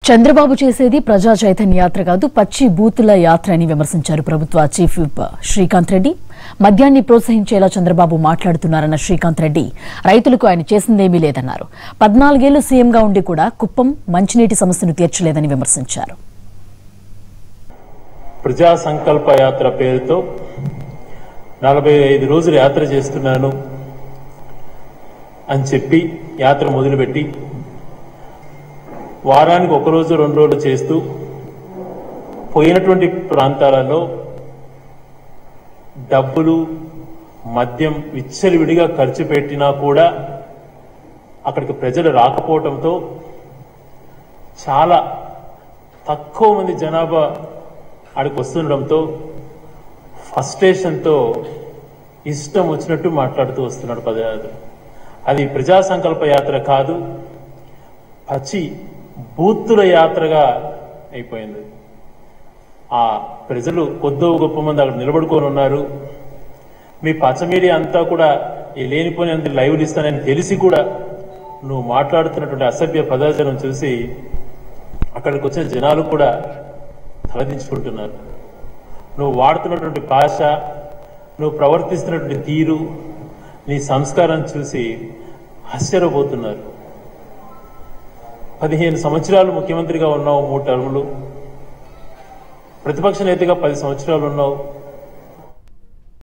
చంద్రబాబు చేసేది ప్రజా చైతన్య యాత్ర కాదు పచ్చి బూతుల యాత్ర అని విమర్శించారు ప్రభుత్వ చీఫ్ విప్ శ్రీకాంత్ రెడ్డి మద్యాన్ని ప్రోత్సహించేలా చంద్రబాబు మాట్లాడుతున్నారన్న శ్రీకాంత్ రెడ్డి రైతులకు ఆయన చేసిందేమీ లేదన్నారు పద్నాలుగేళ్లు సీఎంగా ఉండి కూడా కుప్పం మంచినీటి సమస్యను తీర్చలేదని విమర్శించారు ప్రజా సంకల్ప యాత్ర పేరుతో నలభై ఐదు రోజులు యాత్ర చేస్తున్నాను అని చెప్పి యాత్ర మొదలుపెట్టి వారానికి ఒక రోజు రెండు రోజులు చేస్తూ పోయినటువంటి ప్రాంతాలలో డబ్బులు మద్యం విచ్చలవిడిగా ఖర్చు పెట్టినా కూడా అక్కడికి ప్రజలు రాకపోవడంతో చాలా తక్కువ మంది జనాభా ఆడికి వస్తుండడంతో ఫస్ట్రేషన్తో ఇష్టం వచ్చినట్టు మాట్లాడుతూ వస్తున్నాడు పదయాత్ర అది ప్రజా సంకల్ప యాత్ర కాదు పచ్చి బూతుల యాత్రగా అయిపోయింది ఆ ప్రజలు కొద్దో గొప్ప మంది అక్కడ నిలబడుకొని ఉన్నారు మీ పచ్చ మీడియా అంతా కూడా ఈ లేనిపోయినంత లైవ్లు ఇస్తానని తెలిసి కూడా నువ్వు మాట్లాడుతున్నటువంటి అసభ్య పదార్థం చూసి అక్కడికి వచ్చిన జనాలు కూడా తలదించుకుంటున్నారు నువ్వు వాడుతున్నటువంటి భాష నువ్వు ప్రవర్తిస్తున్నటువంటి తీరు నీ సంస్కారం చూసి ఆశ్చర్యపోతున్నారు పదిహేను సంవత్సరాలు ముఖ్యమంత్రిగా ఉన్నావు మూడు టర్ములు ప్రతిపక్ష నేతగా పది సంవత్సరాలు ఉన్నావు